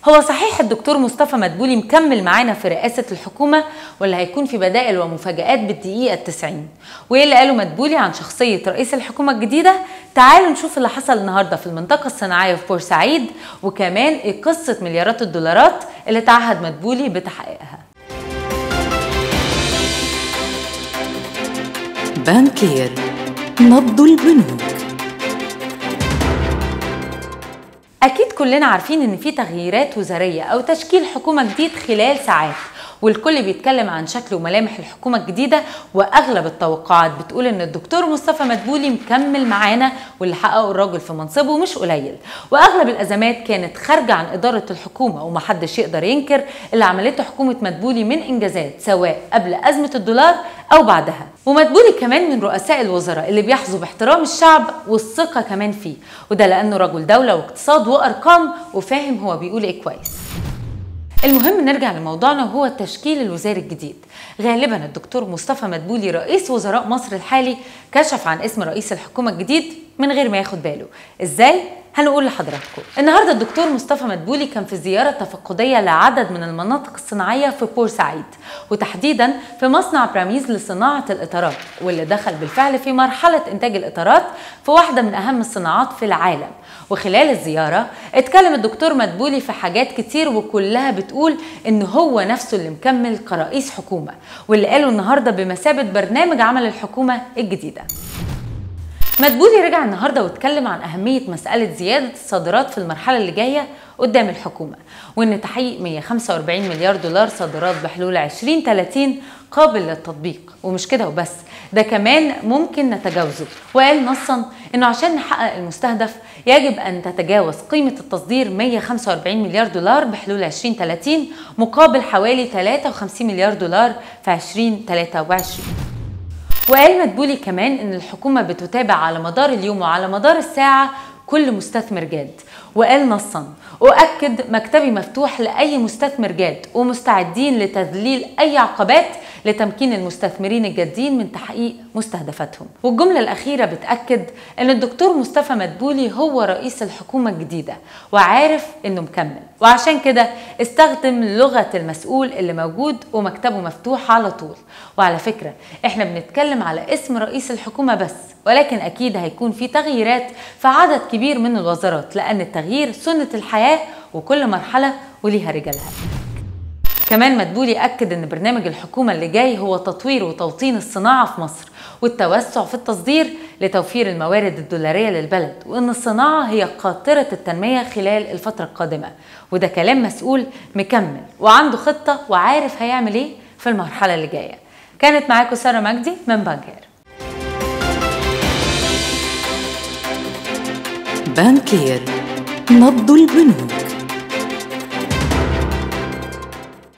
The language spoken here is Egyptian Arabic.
هو صحيح الدكتور مصطفى مدبولي مكمل معانا في رئاسة الحكومة ولا هيكون في بدائل ومفاجآت بالدقيقة التسعين وإيه اللي قاله مدبولي عن شخصية رئيس الحكومة الجديدة تعالوا نشوف اللي حصل النهاردة في المنطقة الصناعية في بورسعيد وكمان إيه قصة مليارات الدولارات اللي تعهد مدبولي بتحقيقها بانكير نبض البنوك أكيد كلنا عارفين إن في تغييرات وزارية أو تشكيل حكومة جديد خلال ساعات والكل بيتكلم عن شكل وملامح الحكومة الجديدة وأغلب التوقعات بتقول إن الدكتور مصطفى مدبولي مكمل معانا واللي حققه الراجل في منصبه مش قليل وأغلب الأزمات كانت خارجة عن إدارة الحكومة ومحدش يقدر ينكر اللي عملته حكومة مدبولي من إنجازات سواء قبل أزمة الدولار أو بعدها ومدبولي كمان من رؤساء الوزراء اللي بيحظوا باحترام الشعب والثقة كمان فيه وده لأنه رجل دولة واقتصاد وأرقام وفاهم هو بيقول إيه كويس المهم نرجع لموضوعنا وهو التشكيل الوزاري الجديد غالبا الدكتور مصطفى مدبولي رئيس وزراء مصر الحالي كشف عن اسم رئيس الحكومة الجديد من غير ما ياخد باله ازاي هنقول لحضراتكم النهارده الدكتور مصطفى مدبولي كان في زياره تفقديه لعدد من المناطق الصناعيه في بورسعيد وتحديدا في مصنع براميز لصناعه الاطارات واللي دخل بالفعل في مرحله انتاج الاطارات في واحده من اهم الصناعات في العالم وخلال الزياره اتكلم الدكتور مدبولي في حاجات كتير وكلها بتقول ان هو نفسه اللي مكمل كرئيس حكومه واللي قاله النهارده بمثابه برنامج عمل الحكومه الجديده مدبولي رجع النهارده واتكلم عن اهميه مساله زياده الصادرات في المرحله اللي جايه قدام الحكومه وان تحقيق 145 مليار دولار صادرات بحلول 2030 قابل للتطبيق ومش كده وبس ده كمان ممكن نتجاوزه وقال نصا انه عشان نحقق المستهدف يجب ان تتجاوز قيمه التصدير 145 مليار دولار بحلول 2030 مقابل حوالي 53 مليار دولار في 2023 وقال مدبولي كمان ان الحكومه بتتابع على مدار اليوم وعلى مدار الساعه كل مستثمر جاد وقال نصا اؤكد مكتبي مفتوح لاي مستثمر جاد ومستعدين لتذليل اي عقبات لتمكين المستثمرين الجادين من تحقيق مستهدفاتهم والجمله الاخيره بتاكد ان الدكتور مصطفى مدبولي هو رئيس الحكومه الجديده وعارف انه مكمل وعشان كده استخدم لغه المسؤول اللي موجود ومكتبه مفتوح على طول وعلى فكره احنا بنتكلم على اسم رئيس الحكومه بس ولكن اكيد هيكون في تغييرات في عدد كبير من الوزارات لان التغيير سنه الحياه وكل مرحله وليها رجالها كمان مدبولي أكد أن برنامج الحكومة اللي جاي هو تطوير وتوطين الصناعة في مصر والتوسع في التصدير لتوفير الموارد الدولارية للبلد وأن الصناعة هي قاطرة التنمية خلال الفترة القادمة وده كلام مسؤول مكمل وعنده خطة وعارف هيعمل إيه في المرحلة اللي جاية كانت معاكم سارة مجدي من بانكير بانكير نبض البنوك